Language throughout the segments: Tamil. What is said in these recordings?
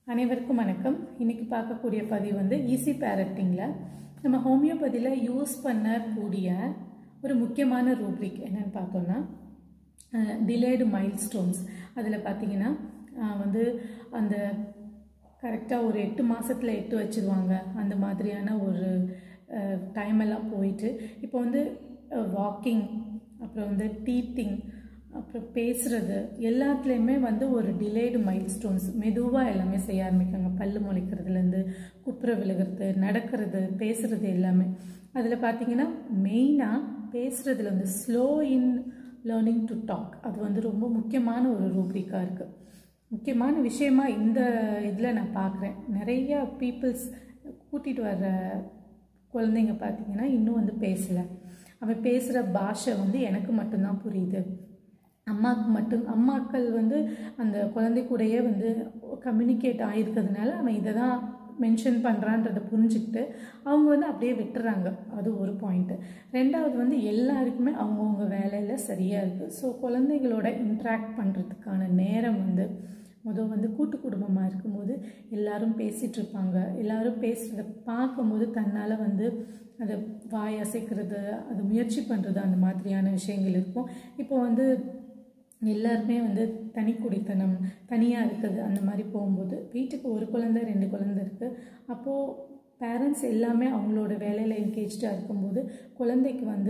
அனைவருக்கும் வணக்கம் இன்னைக்கு பார்க்கக்கூடிய பதிவு வந்து ஈஸி பேரட்டிங்கில் நம்ம ஹோமியோபதியில் யூஸ் பண்ணக்கூடிய ஒரு முக்கியமான ரூப்ரிக் என்னன்னு பார்த்தோன்னா டிலேடு மைல் ஸ்டோன்ஸ் அதில் பார்த்தீங்கன்னா அஹ், வந்து அந்த கரெக்டாக ஒரு எட்டு மாதத்தில் எட்டு வச்சுருவாங்க அந்த மாதிரியான ஒரு டைம் எல்லாம் போயிட்டு இப்போ வந்து வாக்கிங் அப்புறம் வந்து டீத்திங் அப்புறம் பேசுகிறது எல்லாத்துலேயுமே வந்து ஒரு டிலேடு மைல் ஸ்டோன்ஸ் மெதுவாக எல்லாமே செய்ய ஆரம்பிக்காங்க பல்லு முளைக்கிறதுலேருந்து குப்புற விழுகிறது நடக்கிறது பேசுகிறது எல்லாமே அதில் பார்த்தீங்கன்னா மெயினாக பேசுகிறதுல வந்து slow in learning to talk அது வந்து ரொம்ப முக்கியமான ஒரு ரூப்ரிக்காக இருக்குது முக்கியமான விஷயமா இந்த இதில் நான் பார்க்குறேன் நிறைய பீப்புள்ஸ் கூட்டிகிட்டு வர்ற குழந்தைங்க பார்த்தீங்கன்னா இன்னும் வந்து பேசலை அவன் பேசுகிற பாஷை வந்து எனக்கு மட்டும்தான் புரியுது அம்மாவுக்கு மட்டும் அம்மாக்கள் வந்து அந்த குழந்தை கூடயே வந்து கம்யூனிகேட் ஆகிருக்கிறதுனால அவன் இதை தான் மென்ஷன் பண்ணுறான்றதை புரிஞ்சுக்கிட்டு அவங்க வந்து அப்படியே விட்டுறாங்க அது ஒரு பாயிண்ட்டு ரெண்டாவது வந்து எல்லாருக்குமே அவங்கவுங்க வேலையில் சரியாக இருக்குது ஸோ குழந்தைகளோட இன்ட்ராக்ட் பண்ணுறதுக்கான நேரம் வந்து முதல் வந்து கூட்டு குடும்பமாக இருக்கும்போது எல்லாரும் பேசிகிட்டு இருப்பாங்க எல்லாரும் பேசுகிறத பார்க்கும்போது தன்னால் வந்து அதை வாய் அசைக்கிறது அது முயற்சி பண்ணுறது அந்த மாதிரியான விஷயங்கள் இருக்கும் இப்போ வந்து எல்லாருமே வந்து தனி குடித்தனம் தனியாக இருக்குது அந்த மாதிரி போகும்போது வீட்டுக்கு ஒரு குழந்தை ரெண்டு குழந்தை இருக்குது அப்போது பேரண்ட்ஸ் எல்லாமே அவங்களோட வேலையில் என்கேஜாக இருக்கும்போது குழந்தைக்கு வந்து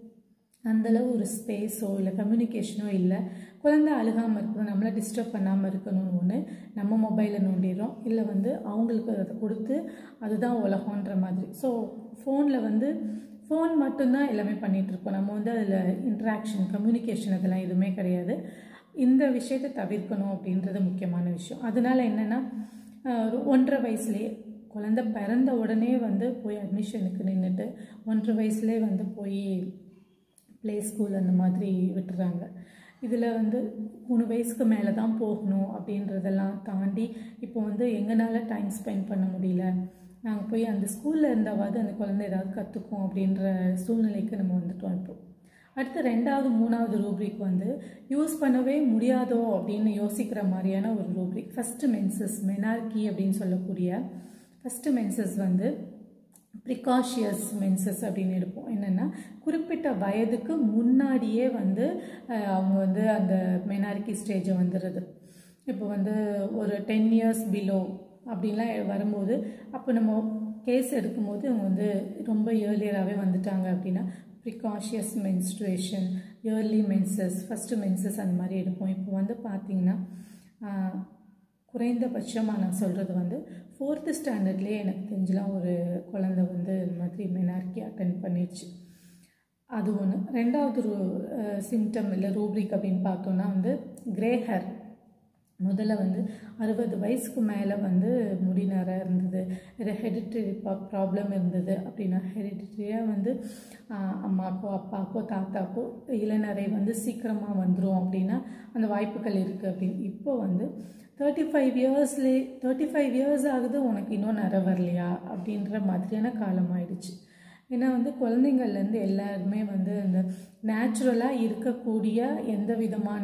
அந்தளவு ஒரு ஸ்பேஸோ இல்லை கம்யூனிகேஷனோ இல்லை குழந்தை அழுகாமல் இருக்கணும் நம்மளை டிஸ்டர்ப் பண்ணாமல் இருக்கணும்னு ஒன்று நம்ம மொபைலை நோண்டிடுறோம் இல்லை வந்து அவங்களுக்கு அதை கொடுத்து அதுதான் உலகன்ற மாதிரி ஸோ ஃபோனில் வந்து ஃபோன் மட்டும்தான் எல்லாமே பண்ணிகிட்ருக்கோம் நம்ம வந்து அதில் இன்ட்ராக்ஷன் கம்யூனிகேஷன் அதெல்லாம் எதுவுமே கிடையாது இந்த விஷயத்தை தவிர்க்கணும் அப்படின்றது முக்கியமான விஷயம் அதனால என்னென்னா ஒரு ஒன்றரை வயசுலேயே குழந்தை பிறந்த உடனே வந்து போய் அட்மிஷனுக்கு நின்றுட்டு ஒன்றரை வயசுலேயே வந்து போய் ப்ளே ஸ்கூல் அந்த மாதிரி விட்டுறாங்க இதில் வந்து மூணு வயசுக்கு மேலே தான் போகணும் அப்படின்றதெல்லாம் தாண்டி இப்போ வந்து எங்களால் டைம் ஸ்பெண்ட் பண்ண முடியல நாங்கள் போய் அந்த ஸ்கூலில் இருந்தாவது அந்த குழந்தை ஏதாவது கற்றுக்கும் அப்படின்ற சூழ்நிலைக்கு நம்ம வந்துட்டோம் இப்போ அடுத்து ரெண்டாவது மூணாவது ரூப்ரிக் வந்து யூஸ் பண்ணவே முடியாதோ அப்படின்னு யோசிக்கிற மாதிரியான ஒரு ரூப்ரிக் ஃபஸ்ட்டு மென்சஸ் மெனார்கி அப்படின்னு சொல்லக்கூடிய ஃபஸ்ட்டு மென்சஸ் வந்து ப்ரிகாஷியஸ் மென்சஸ் அப்படின்னு எடுப்போம் என்னென்னா குறிப்பிட்ட வயதுக்கு முன்னாடியே வந்து அஹ், அவங்க வந்து அந்த மெனாரிக்கி ஸ்டேஜை வந்துடுது இப்போ வந்து ஒரு டென் இயர்ஸ் பிலோ அப்படின்லாம் வரும்போது அப்போ நம்ம கேஸ் எடுக்கும்போது அவங்க வந்து ரொம்ப இயர்லியராகவே வந்துட்டாங்க அப்படின்னா precocious menstruation early menses first menses அந்த மாதிரி எடுப்போம் இப்போ வந்து பார்த்திங்கன்னா ஆஹ், குறைந்தபட்சமாக நான் சொல்கிறது வந்து ஃபோர்த்து ஸ்டாண்டர்ட்லேயே எனக்கு தெரிஞ்சலாம் ஒரு குழந்தை வந்து இந்த மாதிரி மெனார்க்கி அட்டன் பண்ணிடுச்சு அது ஒன்று ரெண்டாவது ரூ சிம்டம் இல்லை ரூப்ரிக் அப்படின்னு பார்த்தோன்னா வந்து கிரே ஹேர் முதல்ல வந்து அறுபது வயசுக்கு மேலே வந்து முடி நிறைய இருந்தது இது ஹெரிட்டரி ப்ராப்ளம் இருந்தது அப்படின்னா ஹெரிட்டரியாக வந்து ஆஹ், அம்மாக்கோ அப்பாக்கோ தாத்தாக்கோ இளநரை வந்து சீக்கிரமாக வந்துடும் அப்படின்னா அந்த வாய்ப்புகள் இருக்குது அப்படின்னு இப்போ வந்து தேர்ட்டி ஃபைவ் இயர்ஸ்லேயே தேர்ட்டி ஃபைவ் இயர்ஸ் ஆகுது உனக்கு இன்னும் நிற வரலையா அப்படின்ற மாதிரியான காலம் ஆயிடுச்சு ஏன்னா வந்து குழந்தைங்கள்லேருந்து எல்லாருமே வந்து இந்த நேச்சுரலாக இருக்கக்கூடிய எந்த விதமான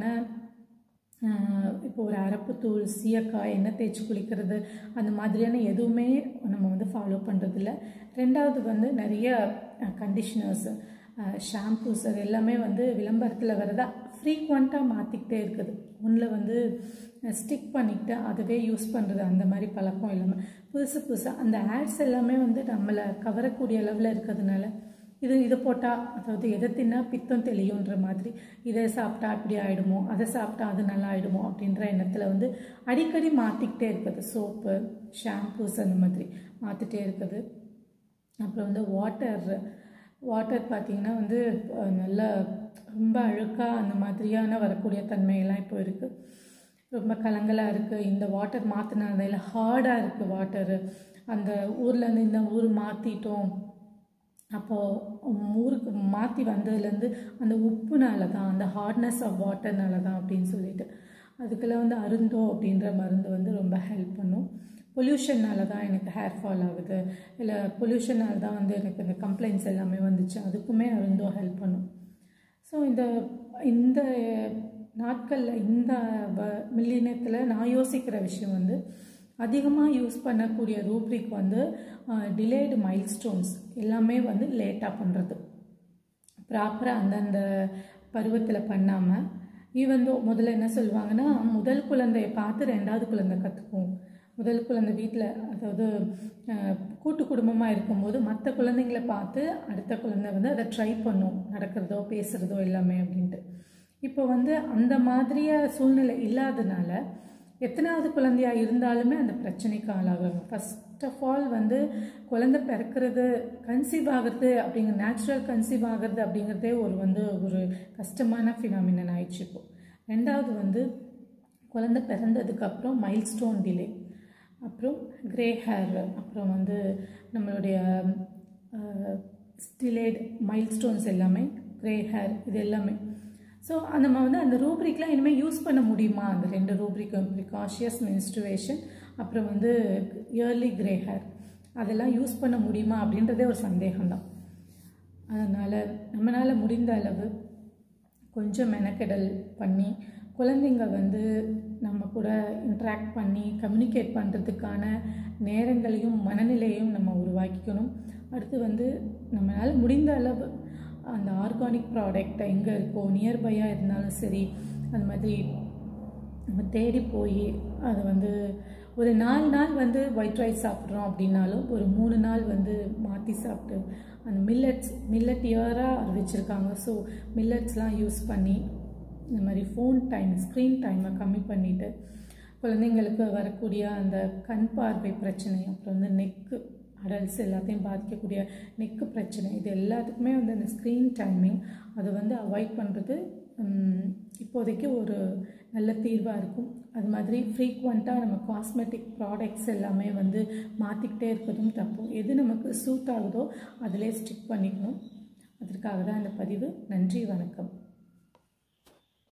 ஆஹ் இப்போ ஒரு அரப்புத்தூள் சீயக்காய் எண்ணெய் தேய்ச்சி குளிக்கிறது அந்த மாதிரியான எதுவுமே நம்ம வந்து ஃபாலோ பண்ணுறதில்ல ரெண்டாவது வந்து நிறைய கண்டிஷ்னர்ஸ் ஷாம்பூஸ் அது எல்லாமே வந்து விளம்பரத்தில் வரதா ஃப்ரீக்வெண்ட்டாக மாற்றிக்கிட்டே இருக்குது ஒன்றில் வந்து ஸ்டிக் பண்ணிக்கிட்டு அதுவே யூஸ் பண்ணுறது அந்த மாதிரி பழக்கம் இல்லாமல் புதுசு புதுசாக அந்த ஆட்ஸ் எல்லாமே வந்து நம்மளை கவரக்கூடிய அளவில் இருக்கிறதுனால இது இதை போட்டால் அதாவது எதை தின்னா பித்தம் தெளியுன்ற மாதிரி இதை சாப்பிட்டா இப்படி ஆகிடுமோ அதை சாப்பிட்டா அது நல்லா ஆகிடுமோ அப்படின்ற எண்ணத்தில் வந்து அடிக்கடி மாற்றிக்கிட்டே இருக்குது சோப்பு ஷாம்பூஸ் அந்த மாதிரி மாற்றிட்டே இருக்குது அப்புறம் வந்து வாட்டர் வாட்டர் பார்த்திங்கன்னா வந்து அஹ், நல்ல ரொம்ப அழுக்காக அந்த மாதிரியான வரக்கூடிய தன்மையெல்லாம் இப்போ இருக்குது ரொம்ப கலங்கலாக இருக்குது இந்த வாட்டர் மாற்றினதில் ஹார்டாக இருக்குது வாட்டரு அந்த ஊர்லேருந்து இந்த ஊர் மாற்றிட்டோம் அப்போது ஊருக்கு மாற்றி வந்ததுலேருந்து அந்த உப்புனால தான் அந்த ஹார்ட்னஸ் ஆஃப் வாட்டர்னால தான் அப்படின்னு சொல்லிட்டு அதுக்கெல்லாம் வந்து அருந்தோ அப்படின்ற மருந்து வந்து ரொம்ப ஹெல்ப் பண்ணும் பொல்யூஷன்னால தான் எனக்கு ஹேர் ஃபால் ஆகுது இல்லை பொல்யூஷனால தான் வந்து எனக்கு இந்த கம்ப்ளைண்ட்ஸ் எல்லாமே வந்துச்சு அதுக்குமே அருந்தோ ஹெல்ப் பண்ணும் ஸோ இந்த இந்த நாட்களில் இந்த வ மில்லினத்தில் நான் யோசிக்கிற விஷயம் வந்து அதிகமாக யூஸ் பண்ணக்கூடிய ரூப்ரிக் வந்து டிலேடு மைல்ஸ்டோன்ஸ் எல்லாமே வந்து லேட்டாக பண்ணுறது ப்ராப்பராக அந்தந்த பருவத்தில் பண்ணாமல் ஈவன் தோ முதல்ல என்ன சொல்லுவாங்கன்னா முதல் குழந்தைய பார்த்து ரெண்டாவது குழந்தை கற்றுக்கும் முதல் குழந்தை வீட்டில் அதாவது அஹ், கூட்டு குடும்பமாக இருக்கும்போது மற்ற குழந்தைங்கள பார்த்து அடுத்த குழந்தை வந்து அதை ட்ரை பண்ணும் நடக்கிறதோ பேசுகிறதோ எல்லாமே அப்படின்ட்டு இப்போ வந்து அந்த மாதிரிய சூழ்நிலை இல்லாதனால எத்தனாவது குழந்தையா இருந்தாலுமே அந்த பிரச்சனைக்கு ஆளாகுறாங்க ஃபர்ஸ்ட் ஆஃப் ஆல் வந்து குழந்தை பிறக்கிறது கன்சீவ் ஆகிறது அப்படிங்கிற நேச்சுரல் கன்சீவ் ஆகிறது அப்படிங்கிறதே ஒரு வந்து ஒரு கஷ்டமான ஃபினாமினன் ஆயிடுச்சு இப்போ ரெண்டாவது வந்து குழந்தை பிறந்ததுக்கப்புறம் மைல்ஸ்டோன் டிலே அப்புறம் கிரே ஹேர் அப்புறம் வந்து நம்மளுடைய டிலேட் மைல்ஸ்டோன்ஸ் எல்லாமே கிரே ஹேர் இது எல்லாமே ஸோ நம்ம வந்து அந்த ரூப்ரிக்லாம் இனிமேல் யூஸ் பண்ண முடியுமா அந்த ரெண்டு ரூப்ரிக்கும் ப்ரிகாஷியஸ் menstruation அப்புறம் வந்து இயர்லி கிரே ஹேர் அதெல்லாம் யூஸ் பண்ண முடியுமா அப்படின்றதே ஒரு சந்தேகம்தான் அதனால் நம்மளால் முடிந்த அளவு கொஞ்சம் மெனக்கெடல் பண்ணி குழந்தைங்க வந்து நம்ம கூட இன்ட்ராக்ட் பண்ணி கம்யூனிகேட் பண்ணுறதுக்கான நேரங்களையும் மனநிலையும் நம்ம உருவாக்கிக்கணும் அடுத்து வந்து நம்மளால் முடிந்த அளவு அந்த ஆர்கானிக் ப்ராடக்ட் எங்கே இருக்கோ நியர்பையாக இருந்தாலும் சரி அந்த மாதிரி நம்ம தேடி போய் அது வந்து ஒரு நாலு நாள் வந்து ஒயிட் ரைஸ் சாப்பிட்றோம் அப்படின்னாலும் ஒரு மூணு நாள் வந்து மாற்றி சாப்பிட்டு அந்த மில்லட்ஸ் மில்லட் இயராக அறிவிச்சிருக்காங்க ஸோ மில்லட்ஸ்லாம் யூஸ் பண்ணி இந்த மாதிரி ஃபோன் டைம் ஸ்க்ரீன் டைமை கம்மி பண்ணிவிட்டு குழந்தைங்களுக்கு வரக்கூடிய அந்த கண் பார்வை பிரச்சனை அப்புறம் வந்து நெக்கு அடல்ட்ஸ் எல்லாத்தையும் பாதிக்கக்கூடிய நெக்கு பிரச்சனை இது எல்லாத்துக்குமே வந்து அந்த ஸ்க்ரீன் டைமிங் அதை வந்து அவாய்ட் பண்ணுறது இப்போதைக்கு ஒரு நல்ல தீர்வாக இருக்கும் அது மாதிரி ஃப்ரீக்வெண்ட்டாக நம்ம காஸ்மெட்டிக் ப்ராடக்ட்ஸ் எல்லாமே வந்து மாற்றிக்கிட்டே இருக்கிறதும் தப்பு எது நமக்கு சூட் ஆகுதோ அதிலே ஸ்டிக் பண்ணிக்கணும் அதற்காக தான் இந்த பதிவு நன்றி வணக்கம்